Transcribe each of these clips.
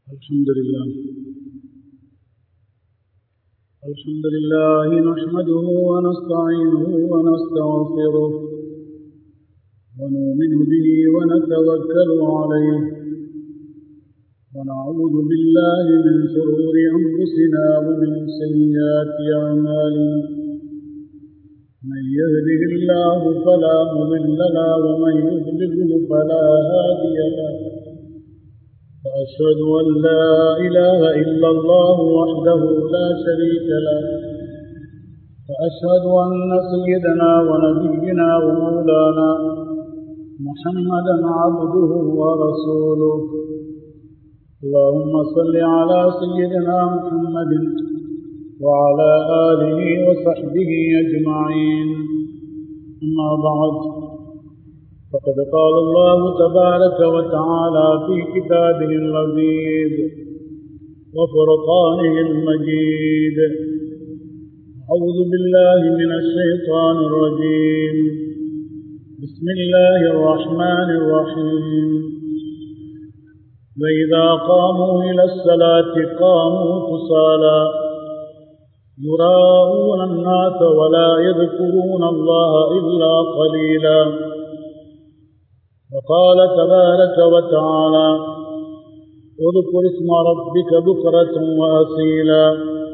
الحمد لله الحمد لله نحمده ونستعينه ونستغفره ونؤمن به ونتوكل عليه ونعوذ بالله من شرور أنفسنا ومن سيئات أعمالنا من يهده الله فلا مضل له ومن يضلله فلا هادي له وأشهد أن لا إله إلا الله وحده لا شريك له وأشهد أن سيدنا ونبينا ومولانا محمدا عبده ورسوله اللهم صل على سيدنا محمد وعلى آله وصحبه أجمعين أما بعد فقد قال الله تبارك وتعالى في كتابه العزيز وفرقانه المجيد أعوذ بالله من الشيطان الرجيم بسم الله الرحمن الرحيم وإذا قاموا إلى الصلاة قاموا كسالى يراءون الناس ولا يذكرون الله إلا قليلا وقال تبارك وتعالى اذكر اسم ربك بكرة وأصيلا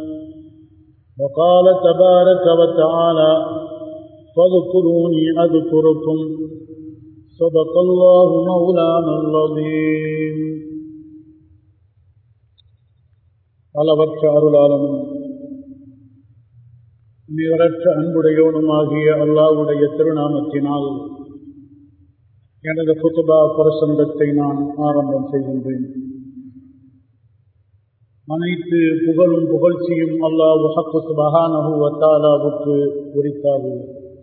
وقال تبارك وتعالى فاذكروني أذكركم صدق الله مولانا العظيم அளவற்ற அருளாளனும் நிகரற்ற அன்புடையவனுமாகிய அல்லாவுடைய திருநாமத்தினால் எனது புத்துபா பிரசங்கத்தை நான் ஆரம்பம் செய்கின்றேன் அனைத்து புகழும் புகழ்ச்சியும் அல்லாஹ் ஹக்கு சுபஹானஹு வத்தாலாவுக்கு உரித்தாகும்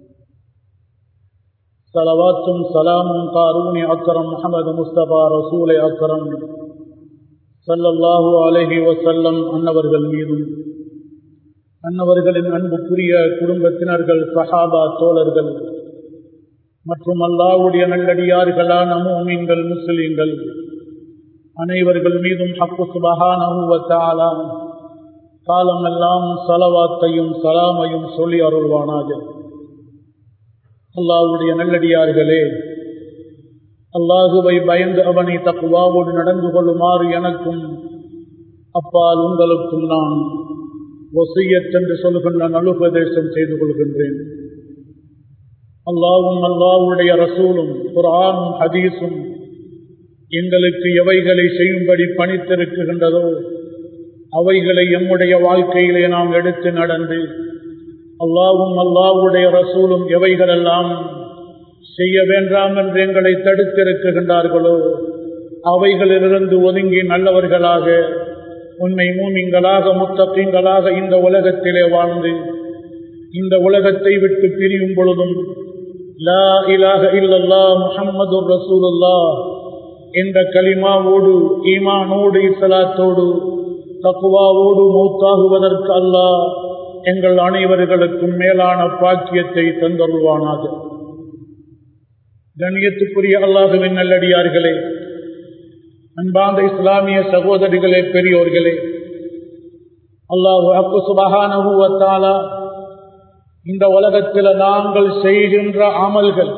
சலவாத்தும் சலாமும் காரூனி அக்கரம் முகமது முஸ்தபா ரசூலை அக்கரம் சல்லல்லாஹு அலஹி வசல்லம் அன்னவர்கள் மீதும் அன்னவர்களின் அன்புக்குரிய குடும்பத்தினர்கள் சஹாபா தோழர்கள் மற்றும் அல்லாவுடைய நல்லடியார்களான மூமின்கள் முஸ்லீம்கள் அனைவர்கள் மீதும் ஹக்கு சுபகானூவத்தாலா காலமெல்லாம் சலவாத்தையும் சலாமையும் சொல்லி அருள்வானாக அல்லாவுடைய நல்லடியார்களே அல்லாஹுவை பயந்து அவனை தக்குவாவோடு நடந்து கொள்ளுமாறு எனக்கும் அப்பால் உங்களுக்கும் நான் ஒசையத்தென்று சொல்கின்ற நலுபதேசம் செய்து கொள்கின்றேன் அல்லாவும் அல்லாவுடைய ரசூலும் குரானும் ஹதீஸும் எங்களுக்கு எவைகளை செய்யும்படி பணித்திருக்கின்றதோ அவைகளை எம்முடைய வாழ்க்கையிலே நாம் எடுத்து நடந்து அல்லாவும் அல்லாவுடைய ரசூலும் எவைகளெல்லாம் செய்ய வேண்டாம் என்று எங்களை தடுத்திருக்கின்றார்களோ அவைகளிலிருந்து ஒதுங்கி நல்லவர்களாக உண்மை மூமிங்களாக முத்தப்பீங்களாக இந்த உலகத்திலே வாழ்ந்து இந்த உலகத்தை விட்டு பிரியும் பொழுதும் லா இலாக இல்லல்லா முஹம்மது ரசூலுல்லா என்ற கலிமாவோடு ஈமானோடு இசலாத்தோடு தக்குவாவோடு மௌத்தாகுவதற்கு அல்லாஹ் எங்கள் அனைவர்களுக்கும் மேலான பாக்கியத்தை தந்தருவானாக கண்ணியத்துக்குரிய அல்லாஹுவின் நல்லடியார்களே அன்பாந்த இஸ்லாமிய சகோதரிகளே பெரியோர்களே அல்லாஹு அப்பு சுபகானுவத்தாலா இந்த உலகத்தில் நாங்கள் செய்கின்ற அமல்கள்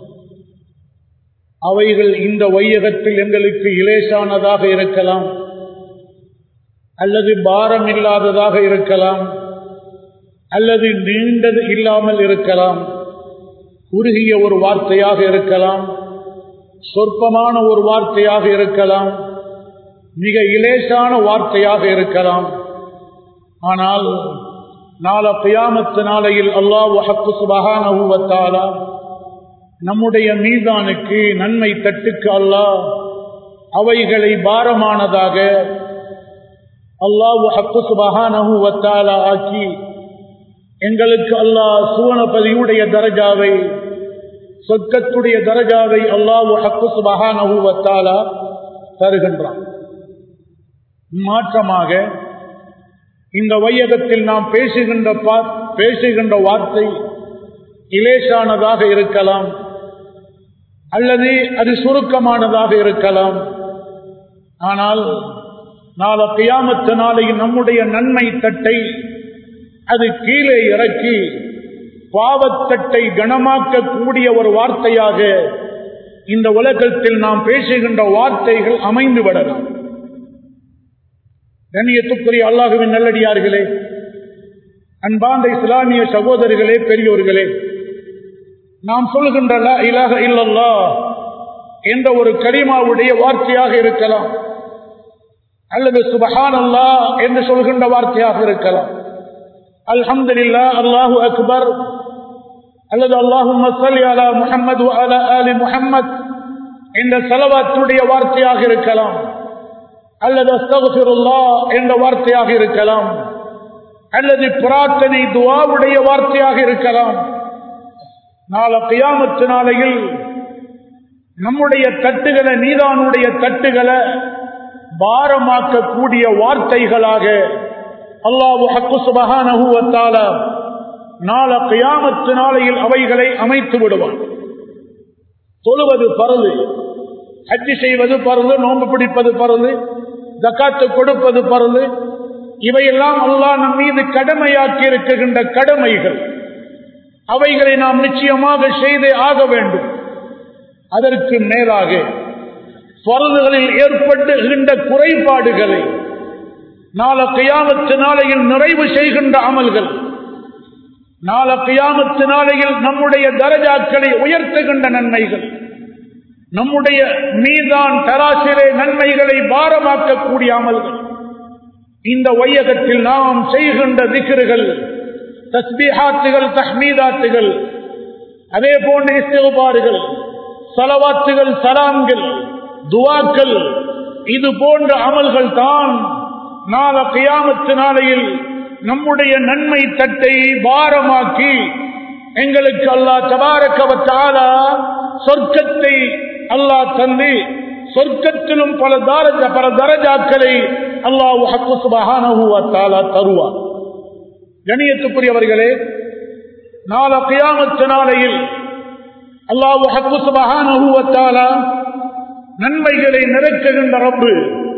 அவைகள் இந்த வையகத்தில் எங்களுக்கு இலேசானதாக இருக்கலாம் அல்லது பாரம் இல்லாததாக இருக்கலாம் அல்லது நீண்டது இல்லாமல் இருக்கலாம் குறுகிய ஒரு வார்த்தையாக இருக்கலாம் சொற்பமான ஒரு வார்த்தையாக இருக்கலாம் மிக இலேசான வார்த்தையாக இருக்கலாம் ஆனால் நாள கியாமத்து நாளையில் அல்லாஹ் ஹக்கு சுபகானூவத்தாலா நம்முடைய மீதானுக்கு நன்மை தட்டுக்கு அல்லாஹ் அவைகளை பாரமானதாக அல்லாஹ் ஹக்கு சுபகானூவத்தாலா ஆக்கி எங்களுக்கு அல்லாஹ் சுவனபதியுடைய தரஜாவை சொர்க்கத்துடைய தரஜாவை அல்லாஹு ஹக்கு சுபகானூவத்தாலா தருகின்றான் மாற்றமாக இந்த வையகத்தில் நாம் பேசுகின்ற பேசுகின்ற வார்த்தை இலேசானதாக இருக்கலாம் அல்லது அது சுருக்கமானதாக இருக்கலாம் ஆனால் நாள கியாமத்து நாளையில் நம்முடைய நன்மை தட்டை அது கீழே இறக்கி பாவத்தட்டை கனமாக்க கூடிய ஒரு வார்த்தையாக இந்த உலகத்தில் நாம் பேசுகின்ற வார்த்தைகள் அமைந்து விடலாம் கண்ணியத்துக்குரிய அல்லாஹுவின் நல்லடியார்களே அன்பாந்த இஸ்லாமிய சகோதரர்களே பெரியோர்களே நாம் சொல்கின்ற இலக இல்லல்லா என்ற ஒரு கரிமாவுடைய வார்த்தையாக இருக்கலாம் அல்லது சுபஹான் அல்லா என்று சொல்கின்ற வார்த்தையாக இருக்கலாம் அல்ஹம்துலில்லா அல்லாஹு அக்பர் அல்லது அல்லாஹு அலா முஹம்மது அலா அலி முஹம்மத் என்ற செலவாத்துடைய வார்த்தையாக இருக்கலாம் அல்லது அஸ்தகுல்லா என்ற வார்த்தையாக இருக்கலாம் அல்லது பிரார்த்தனை துவாவுடைய வார்த்தையாக இருக்கலாம் நாள கியாமத்து நாளையில் நம்முடைய தட்டுகளை நீதானுடைய தட்டுகளை பாரமாக்கக்கூடிய வார்த்தைகளாக அல்லாஹு ஹக்கு சுபகானகுவத்தால நாள கியாமத்து நாளையில் அவைகளை அமைத்து விடுவான் தொழுவது பருது ஹஜ்ஜி செய்வது பருது நோன்பு பிடிப்பது பருது ஜக்காத்து கொடுப்பது பருது இவையெல்லாம் அல்லாஹ் நம் மீது கடமையாக்கி இருக்கின்ற கடமைகள் அவைகளை நாம் நிச்சயமாக செய்தே ஆக வேண்டும் அதற்கு மேலாக பருதுகளில் ஏற்படுகின்ற குறைபாடுகளை நாள கையாமத்து நாளையில் நிறைவு செய்கின்ற அமல்கள் நாள கையாமத்து நாளையில் நம்முடைய தரஜாக்களை உயர்த்துகின்ற நன்மைகள் நம்முடைய மீதான் தராசிலே நன்மைகளை பாரமாக்கக்கூடிய அமல்கள் இந்த வையகத்தில் நாம் செய்கின்ற திக்ருகள் தஸ்பீஹாத்துகள் தஹ்மீதாத்துகள் அதே போன்ற இஸ்திகுபாறுகள் சலவாத்துகள் சலாம்கள் துவாக்கள் இது போன்ற அமல்கள் தான் நாள கியாமத்து நாளையில் நம்முடைய நன்மை தட்டை பாரமாக்கி எங்களுக்கு அல்லாஹ் தபாரக்கவத்தால சொர்க்கத்தை அல்லாஹ் தந்து சொர்க்கத்திலும் பல தாரஜ பல தரஜாக்களை அல்லாஹ் ஹக்கு சுபஹானஹுவத்தாலா தருவார் கணியத்துக்குரியவர்களே நாள கியாமத்து நாளையில் அல்லாஹு ஹக்கு சுபஹானஹுவத்தாலா நன்மைகளை நிறுக்குகின்ற ரப்பு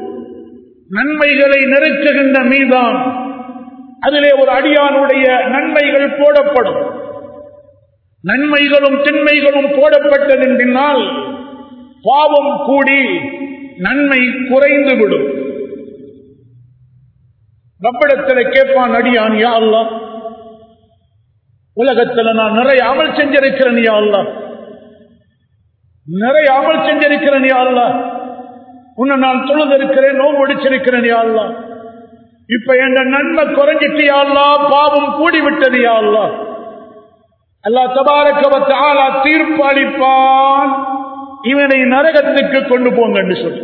நன்மைகளை நெருக்குகின்ற மீதான் அதிலே ஒரு அடியானுடைய நன்மைகள் போடப்படும் நன்மைகளும் திண்மைகளும் போடப்பட்டதன் பின்னால் பாவம் கூடி நன்மை குறைந்து விடும் ரப்பிடத்தில் கேட்பான் அடியான் யா அல்லா உலகத்தில் நான் நிறைய அமல் செஞ்சிருக்கிறேன் யா அல்லா நிறைய அமல் செஞ்சிருக்கிறேன் யா அல்லா உன்னை நான் தொழுதிருக்கிறேன் நோவு முடிச்சிருக்கிறேன் யா அல்லா இப்ப என் நன்மை குறைஞ்சிட்டு யா அல்லா பாவம் கூடி விட்டது யா அல்லா அல்லா தபாரக்கவத்தாலா தீர்ப்பு அளிப்பான் இவனை நரகத்துக்கு கொண்டு போங்க என்று சொல்லி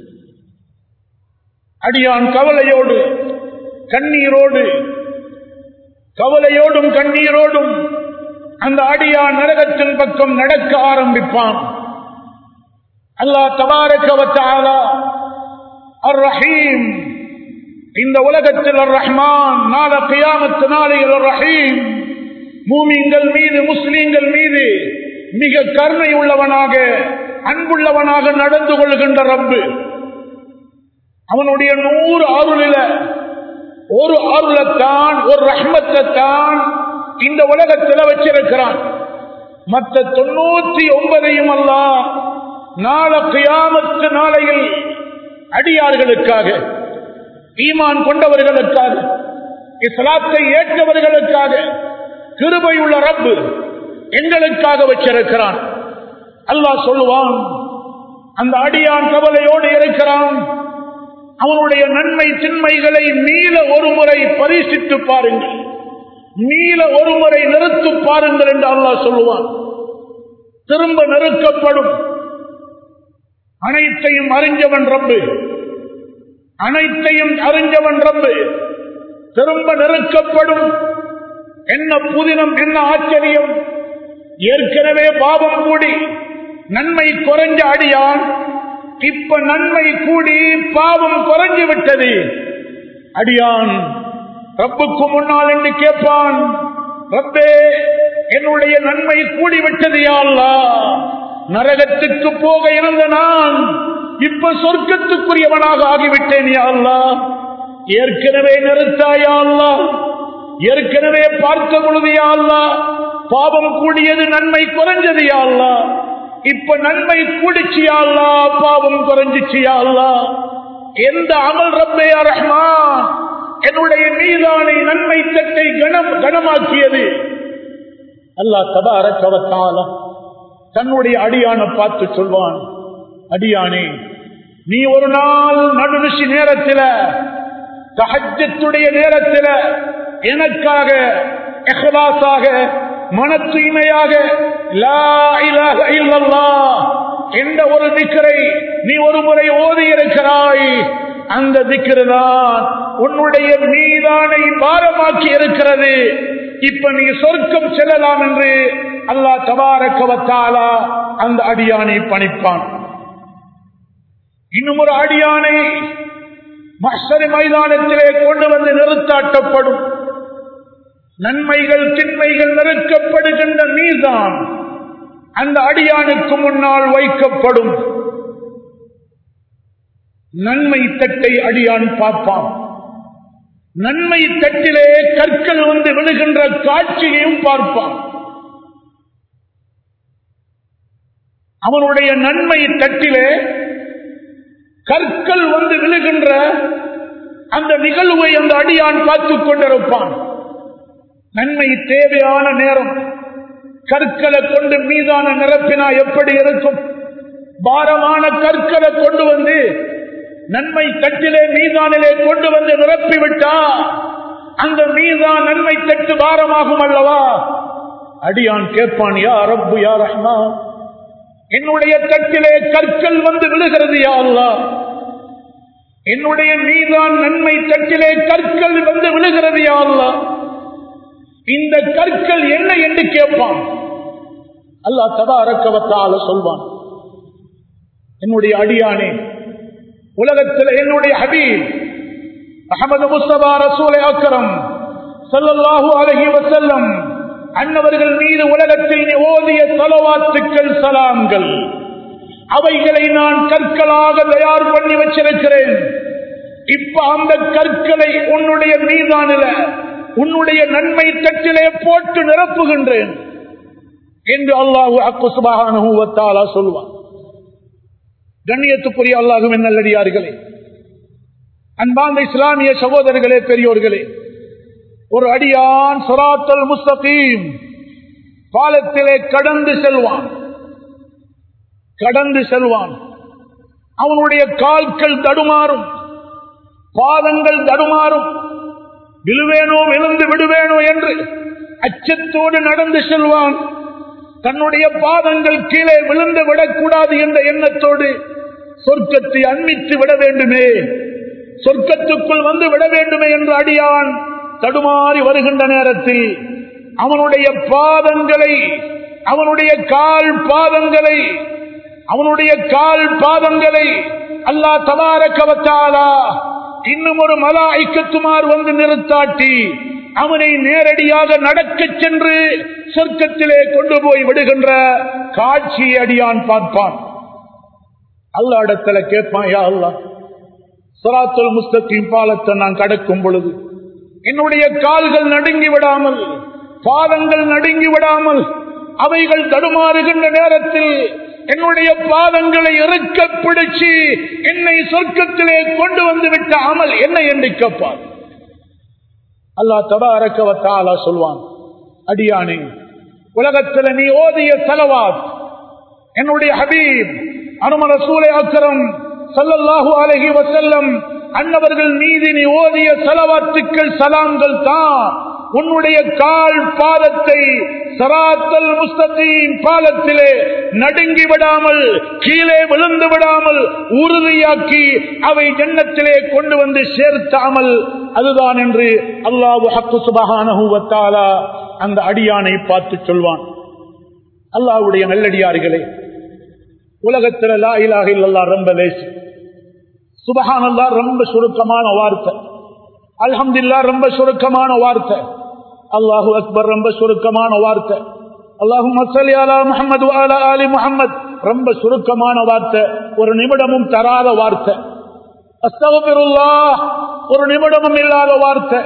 அடியான் கவலையோடு கண்ணீரோடு கவலையோடும் கண்ணீரோடும் அந்த அடியான் நரகத்தின் பக்கம் நடக்க ஆரம்பிப்பான் அல்லாஹ் தபாரக்கவத்தாலா அர் ரஹீம் இந்த உலகத்தில் அர் ரஹ்மான் நாள கியாமத்து நாளையில் அர் ரஹீம் மூமிங்கள் மீது முஸ்லீம்கள் மீது மிக கருணை உள்ளவனாக அன்புள்ளவனாக நடந்து கொள்கின்ற ரப்பு அவனுடைய நூறு அருளில ஒரு அருளத்தான் ஒரு ரஹ்மத்தான் இந்த உலகத்தில் வச்சிருக்கிறான் மற்ற தொண்ணூத்தி ஒன்பதையும் அல்ல நாள கியாமத்து நாளையில் அடியார்களுக்காக ஈமான் கொண்டவர்களுக்காக இஸ்லாத்தை ஏற்றவர்களுக்காக கிருபை உள்ள ரப்பு எங்களுக்காக வச்சிருக்கிறான் அல்லாஹ் சொல்லுவான் அந்த அடியான் கவலையோடு இருக்கிறான் அவனுடைய நன்மை திண்மைகளை நீல ஒரு முறை பரிசித்து பாருங்கள் நீல ஒரு முறை நிறுத்து பாருங்கள் என்று அல்லாஹ் சொல்லுவான் திரும்ப நெருக்கப்படும் அனைத்தையும் அறிஞ்சவன் ரப்பு அனைத்தையும் அறிஞ்சவன் ரப்பு திரும்ப நெருக்கப்படும் என்ன புதினம் என்ன ஆச்சரியம் ஏற்கனவே பாவம் கூடி நன்மை குறைஞ்ச அடியான் இப்ப நன்மை கூடி பாவம் குறைஞ்சு விட்டது அடியான் ரப்புக்கு முன்னால் என்று கேட்பான் ரப்பே என்னுடைய நன்மை கூடி விட்டது யாழ்லா நரகத்துக்கு போக இருந்த நான் இப்ப சொர்க்கத்துக்குரியவனாக ஆகிவிட்டேன் யா அல்லாஹ் ஏற்கனவே நிறுத்தாயா அல்லாஹ் ஏற்கனவே பார்த்த பொழுது யா அல்லாஹ் பாவம் கூடியது நன்மை குறைஞ்சது யா அல்லாஹ் இப்ப நன்மை கூடிச்சியா அல்லா பாவம் குறைஞ்சிச்சியா அல்லா எந்த அமல் ரப்பே ரஹ்மான் என்னுடைய மீதானை நன்மை தட்டை கனம் கனமாக்கியது அல்லா தபாரக்கவத்தால தன்னுடைய அடியான பார்த்து சொல்வான் அடியானே நீ ஒரு நாள் நடுநிசி நேரத்தில் தஹஜத்துடைய நேரத்தில் எனக்காக எஹ்லாசாக மன தூய்மையாக லா இலாஹ இல்லல்லாஹ் என்ற ஒரு திக்கரை நீ ஒரு முறை ஓதி இருக்கிறாய் அந்த திக்கரு தான் உன்னுடைய மீதானை பாரமாக்கி இருக்கிறது இப்ப நீ சொர்க்கம் செல்லலாம் என்று அல்லாஹ் தபாரக்கவத்தாலா அந்த அடியானை பணிப்பான் இன்னும் ஒரு அடியானை மஸ்தரி மைதானத்திலே கொண்டு வந்து நிறுத்தாட்டப்படும் நன்மைகள் திண்மைகள் நெருக்கப்படுகின்ற மீதான் அந்த அடியானுக்கு முன்னால் வைக்கப்படும் நன்மை தட்டை அடியான் பார்ப்பான் நன்மை தட்டிலே கற்கள் வந்து விழுகின்ற காட்சியையும் பார்ப்பான் அவனுடைய நன்மை தட்டிலே கற்கள் வந்து விழுகின்ற அந்த நிகழ்வை அந்த அடியான் பார்த்துக் கொண்டிருப்பான் நன்மை தேவையான நேரம் கற்களை கொண்டு மீதான நிரப்பினா எப்படி இருக்கும் பாரமான கற்களை கொண்டு வந்து நன்மை தட்டிலே மீதானிலே கொண்டு வந்து நிரப்பிவிட்டா அந்த மீதான் நன்மை தட்டு பாரமாகும் அல்லவா அடியான் கேட்பான் யா ரப்பு யா ரஹ்மா என்னுடைய தட்டிலே கற்கள் வந்து விழுகிறது யா அல்லா என்னுடைய மீதான் நன்மை தட்டிலே கற்கள் வந்து விழுகிறது யா அல்லா இந்த கற்கள் என்ன என்று கேட்பான் அல்லாஹ் தபாரக்கவத்தால சொல்வான் என்னுடைய அடியானே உலகத்தில் என்னுடைய ஹபீப் அகமது முஸ்தபா ரசூலை அக்கரம் சல்லல்லாஹு அலஹி வசல்லம் அன்னவர்கள் மீது உலகத்தில் நீ ஓதிய தலவாத்துக்கள் சலாம்கள் அவைகளை நான் கற்களாக தயார் பண்ணி வச்சிருக்கிறேன் இப்ப அந்த கற்களை உன்னுடைய மீதானில உன்னுடைய நன்மை தட்டிலே போட்டு நிரப்புகின்றேன் என்று அல்லாஹு அக்கு சுபானுவத்தாலா சொல்வான் கண்ணியத்துக்குரிய அல்லாஹுவின் நல்லடியார்களே அன்பாந்த இஸ்லாமிய சகோதரர்களே பெரியோர்களே ஒரு அடியான் சொராத்தல் முஸ்தகீம் பாலத்திலே கடந்து செல்வான் கடந்து செல்வான் அவனுடைய கால்கள் தடுமாறும் பாதங்கள் தடுமாறும் விழுவேனோ விழுந்து விடுவேனோ என்று அச்சத்தோடு நடந்து செல்வான் தன்னுடைய பாதங்கள் கீழே விழுந்து விடக்கூடாது என்ற எண்ணத்தோடு சொர்க்கத்தை அண்மித்து விட வேண்டுமே சொர்க்கத்துக்குள் வந்து விட வேண்டுமே என்று அடியான் தடுமாறி வருகின்ற நேரத்தில் அவனுடைய பாதங்களை அவனுடைய கால் பாதங்களை அவனுடைய கால் பாதங்களை அல்லா தபாரக்கவத்தாலா இன்னும் ஒரு மலா ஐக்கத்துமார் வந்து நிறுத்தாட்டி அவனை நேரடியாக நடக்க சென்று சொர்க்கத்திலே கொண்டு போய் விடுகின்ற காட்சியை அடியான் பார்ப்பான் அல்ல இடத்துல கேட்பான் யா அல்லா சராத்துல் முஸ்தகிம் பாலத்தை நான் கடக்கும் பொழுது என்னுடைய கால்கள் நடுங்கி விடாமல் பாதங்கள் நடுங்கி விடாமல் அவைகள் தடுமாறுகின்ற நேரத்தில் என்னுடைய பாதங்களை இறுக்க பிடிச்சு என்னை சொர்க்கத்திலே கொண்டு வந்து விட்ட அமல் என்ன என்று கேட்பார் அல்லா தபாரக்கவத்தாலா சொல்வான் அடியானே உலகத்தில் நீ ஓதிய செலவாத் என்னுடைய ஹபீப் அனுமர சூலை அக்கரம் சல்லல்லாஹு அலஹி வசல்லம் அன்னவர்கள் மீது நீ ஓதிய செலவாத்துக்கள் சலாம்கள் தான் உன்னுடைய கால் பாதத்தை சராத்தல் முஸ்தகீம் பாலத்திலே நடுங்கி விடாமல் கீழே விழுந்து விடாமல் உறுதியாக்கி அவை ஜன்னத்திலே கொண்டு வந்து சேர்த்தாமல் அதுதான் என்று அல்லாஹு ஹக்கு சுபகானஹூவத்தாலா அந்த அடியானை பார்த்து சொல்வான் அல்லாஹுடைய நல்லடியார்களே உலகத்தில் லா இலாக இல்லல்லா ரொம்ப லேசு சுபஹானல்லா ரொம்ப சுருக்கமான வார்த்தை அல்ஹம்துல்லா ரொம்ப சுருக்கமான வார்த்தை அல்லாஹு அக்பர் ரொம்ப சுருக்கமான வார்த்தை அல்லாஹு மசலி அலா முஹம்மது அலா அலி முஹம்மத் ரொம்ப சுருக்கமான வார்த்தை ஒரு நிமிடமும் தராத வார்த்தை அஸ்தகபிருல்லா ஒரு நிமிடமும் இல்லாத வார்த்தை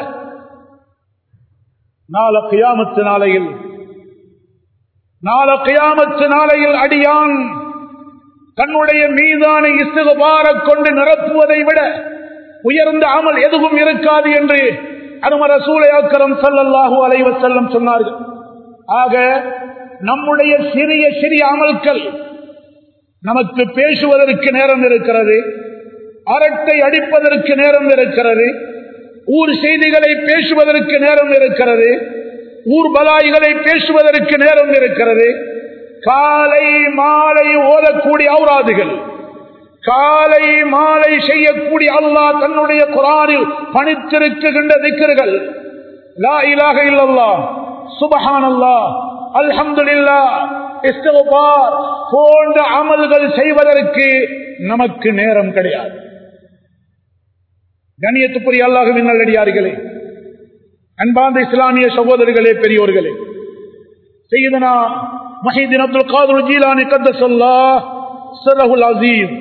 நாள கியாமத்து நாளையில் நாள கியாமத்து நாளையில் அடியான் தன்னுடைய மீதான இசுகுபார கொண்டு நிரப்புவதை விட உயர்ந்த அமல் எதுவும் இருக்காது என்று அனுமர சூளையாக்கரம் சல்லல்லாஹு அலைவ செல்லம் சொன்னார்கள் ஆக நம்முடைய சிறிய சிறிய அமல்கள் நமக்கு பேசுவதற்கு நேரம் இருக்கிறது அரட்டை அடிப்பதற்கு நேரம் இருக்கிறது ஊர் செய்திகளை பேசுவதற்கு நேரம் இருக்கிறது ஊர் பலாய்களை பேசுவதற்கு நேரம் இருக்கிறது காலை மாலை ஓதக்கூடிய ஔராதுகள் காலை மாலை செய்யக்கூடிய அல்லாஹ் தன்னுடைய குரானில் பணித்திருக்குகின்ற திக்கர்கள் லா இலாக இல்லல்லா சுபஹான் அல்லா அல்ஹம்துலில்லா இஸ்தகுபார் போன்ற அமல்கள் செய்வதற்கு நமக்கு நேரம் கிடையாது கண்ணியத்துக்குரிய அல்லாஹுவின் நல்லடியார்களே அன்பார்ந்த இஸ்லாமிய சகோதரர்களே பெரியோர்களே செய்தனா மஹீதின் அப்துல் காதர் ஜீலானி கத்த சொல்லா சரகுல் அசீம்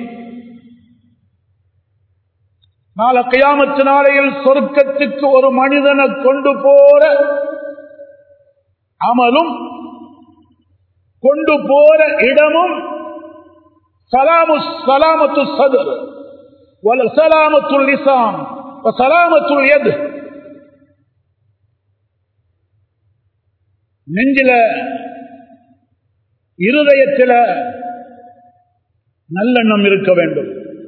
நாள கையாமத்து நாளையில் சொர்க்கத்துக்கு ஒரு மனிதனை கொண்டு போற அமலும் கொண்டு போற இடமும் சலாமு சலாமத்து சதுர் சலாமத்துல் நிசாம் சலாமத்துல் எது நெஞ்சில இருதயத்தில் நல்லெண்ணம் இருக்க வேண்டும்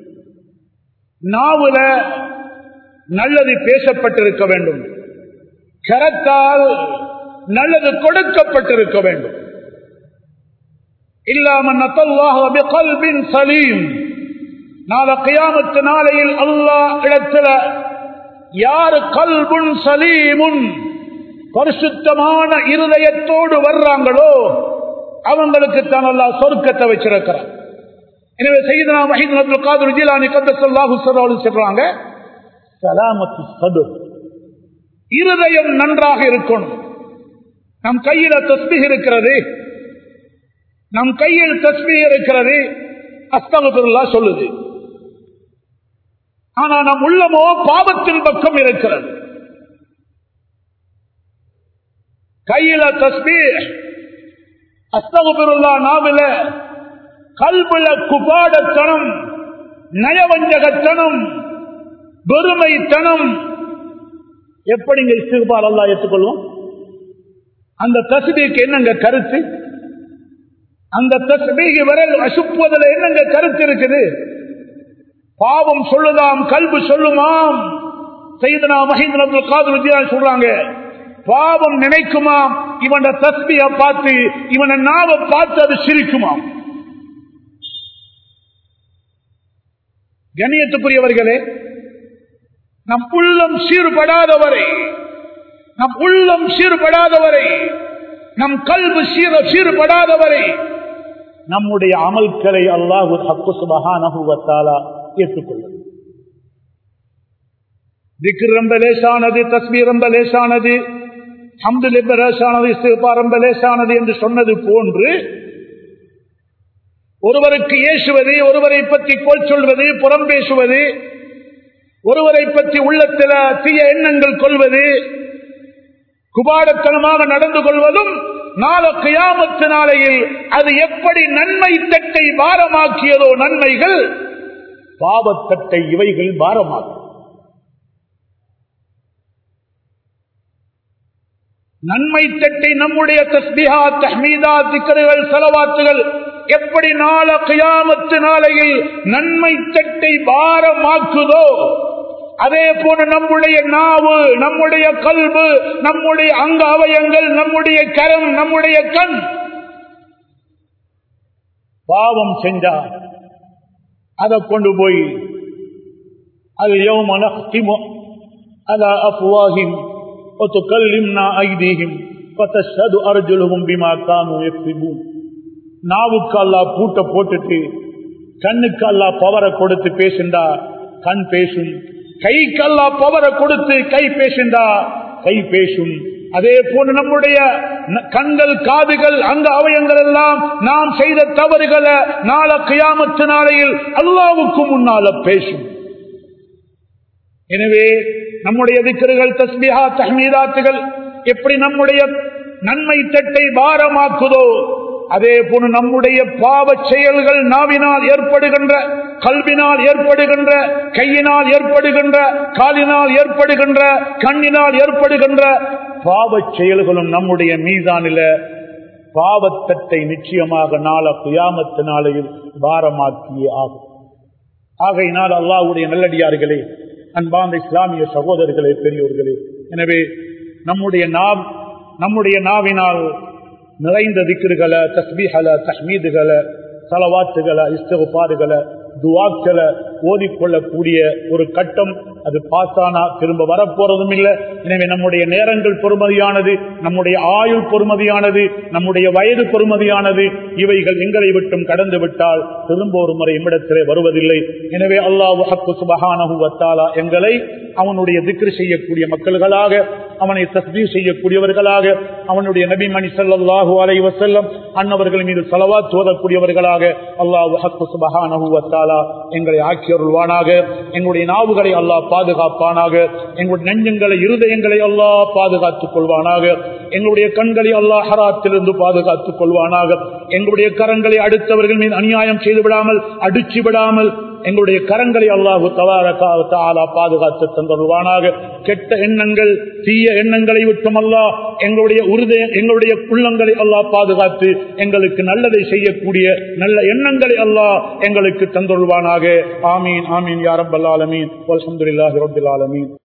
நாவுல நல்லது பேசப்பட்டிருக்க வேண்டும் கரத்தால் நல்லது கொடுக்கப்பட்டிருக்க வேண்டும் இல்லாமல் சலீம் நாள கையாமத்து நாளையில் அல்லாஹ் இடத்துல யாரு கல்புன் சலீமுன் பரிசுத்தமான இருதயத்தோடு வர்றாங்களோ அவங்களுக்கு தான் அல்லா சொர்க்கத்தை வச்சிருக்கிறார் எனவே செய்தனா மஹீத் அப்துல் காதர் ஜிலானி கந்தசல்லாஹு சொல்றாங்க சலாமத்து சது இருதயம் நன்றாக இருக்கணும் நம் கையில தஸ்மி இருக்கிறது நம் கையில் தஸ்மி இருக்கிறது அஸ்தகுல்லா சொல்லுது ஆனா நம் உள்ளமோ பாவத்தின் பக்கம் இருக்கிறது கையில தஸ்மி அஸ்தகுல்லா நாவில கல்புல குபாடத்தனம் நயவஞ்சகத்தனம் பெருமைத்தனம் எப்படிங்க இஸ்திகுபால் அல்லா ஏற்றுக்கொள்வோம் அந்த தஸ்பீக்கு என்னங்க கருத்து அந்த தஸ்பீக்கு விரல் அசுப்புவதில் என்னங்க கருத்து இருக்குது பாவம் சொல்லுதாம் கல்பு சொல்லுமாம் செய்தனா மஹிந்திர அப்துல் காதர் வித்யான் சொல்றாங்க பாவம் நினைக்குமாம் இவன தஸ்பிய பார்த்து இவனை நாவ பார்த்து அது சிரிக்குமாம் கண்ணியத்துக்குரியவர்களே நம் உள்ளம் சீர்படாதவரை நம் உள்ளம் சீர்படாதவரை நம் கல்வி சீர சீர்படாதவரை நம்முடைய அமல்களை அல்லாஹு ஹக்கு சுபகானகுவத்தாலா ஏற்றுக்கொள்ளும் திக்கு ரொம்ப லேசானது தஸ்மீர் ரொம்ப லேசானது ஹம்து லேசானது இஸ்திஃபா ரொம்ப லேசானது என்று சொன்னது போன்று ஒருவருக்கு ஏசுவது ஒருவரை பற்றி கோல் சொல்வது புறம் பேசுவது ஒருவரை பற்றி உள்ளத்தில் தீய எண்ணங்கள் கொள்வது குபாடத்தனமாக நடந்து கொள்வதும் நாள கியாமத்து நாளையில் அது எப்படி நன்மை தட்டை பாரமாக்கியதோ நன்மைகள் பாவத்தட்டை இவைகள் பாரமாக்கும் நன்மை தட்டை நம்முடைய தஸ்பிஹா தஹ்மீதா திக்கர்கள் செலவாத்துகள் எப்படி நாள கியாமத்து நாளையில் நன்மை தட்டை பாரமாக்குதோ அதே போல நம்முடைய நாவு நம்முடைய கல்வு நம்முடைய அங்க அவயங்கள் நம்முடைய கரம் நம்முடைய கண் பாவம் செஞ்சா அதை கொண்டு போய் அது யௌம அலா அஃப்வாஹிம் وتكلمنا أيديهم فتشهد أرجلهم بما كانوا يكسبون நாவுக்கு அல்லா பூட்ட போட்டுட்டு கண்ணுக்கு அல்லா பவரை கொடுத்து பேசுண்டா கண் பேசும் கைக்கு அல்லா பவரை கொடுத்து கை பேசுண்டா கை பேசும் அதே போன்று நம்முடைய ந- கண்கள் காதுகள் அங்க அவயங்கள் எல்லாம் நாம் செய்த தவறுகளை நாள கியாமத்து நாளையில் அல்லாவுக்கு முன்னால பேசும் எனவே நம்முடைய திக்கர்கள் தஸ்பிஹா தஹ்மீதாத்துகள் எப்படி நம்முடைய நன்மை தட்டை பாரமாக்குதோ அதே போன்று நம்முடைய பாவச் செயல்கள் நாவினால் ஏற்படுகின்ற கல்வினால் ஏற்படுகின்ற கையினால் ஏற்படுகின்ற காலினால் ஏற்படுகின்ற கண்ணினால் ஏற்படுகின்ற பாவச் செயல்களும் நம்முடைய மீதானில பாவத்தட்டை நிச்சயமாக நாள குயாமத்து நாளையில் பாரமாக்கியே ஆகும் ஆகையினால் அல்லாஹ்வுடைய நல்லடியார்களே அன்பார்ந்த இஸ்லாமிய சகோதரர்களே பெரியோர்களே எனவே நம்முடைய நாவ் நம்முடைய நாவினால் நிறைந்த திக்ருகளை தஸ்பீஹல தஹ்மீதுகளை தலவாத்துகளை இஸ்தகுபாடுகளை துவாக்களை ஓதிக்கொள்ளக்கூடிய ஒரு கட்டம் அது பாசானா திரும்ப வரப்போறதும் இல்லை எனவே நம்முடைய நேரங்கள் பொறுமதியானது நம்முடைய ஆயுள் பொறுமதியானது நம்முடைய வயது பொறுமதியானது இவைகள் எங்களை விட்டும் கடந்து விட்டால் திரும்ப ஒரு முறை இம்மிடத்திலே வருவதில்லை எனவே அல்லாஹ் ஹக்கு சுபஹானஹு வத்தாலா எங்களை அவனுடைய திக்ரு செய்யக்கூடிய மக்கள்களாக அவனை தஸ்பீ செய்யக்கூடியவர்களாக அவனுடைய நபி மணி ஸல்லல்லாஹு அலைஹி வஸல்லம் அன்னவர்கள் மீது ஸலவாத் ஓதக்கூடியவர்களாக அல்லாஹ் ஹக்கு சுபஹானஹு வத்தாலா எங்களை ஆக்கியருள்வானாக எங்களுடைய நாவுகளை அல்லாஹ் பாதுகாப்பானாக எங்களுடைய நெஞ்சங்களை இருதயங்களை அல்லாஹ் பாதுகாத்துக் கொள்வானாக எங்களுடைய கண்களை அல்லாஹ் ஹராத்திலிருந்து பாதுகாத்துக் கொள்வானாக எங்களுடைய கரங்களை அடுத்தவர்கள் மீது அநியாயம் செய்து விடாமல் அடிச்சு விடாமல் எங்களுடைய கரங்களை அல்லாஹு தவாரா பாதுகாத்து தந்தருவானாக கெட்ட எண்ணங்கள் தீய எண்ணங்களை விட்டும் அல்லாஹ் எங்களுடைய உறுதி எங்களுடைய உள்ளங்களை அல்லாஹ் பாதுகாத்து எங்களுக்கு நல்லதை செய்யக்கூடிய நல்ல எண்ணங்களை அல்லாஹ் எங்களுக்கு தந்தருவானாக ஆமீன் ஆமீன் யாரப் அல்லாலமீன் அலமதுல்லாஹி ரபில் ஆலமீன்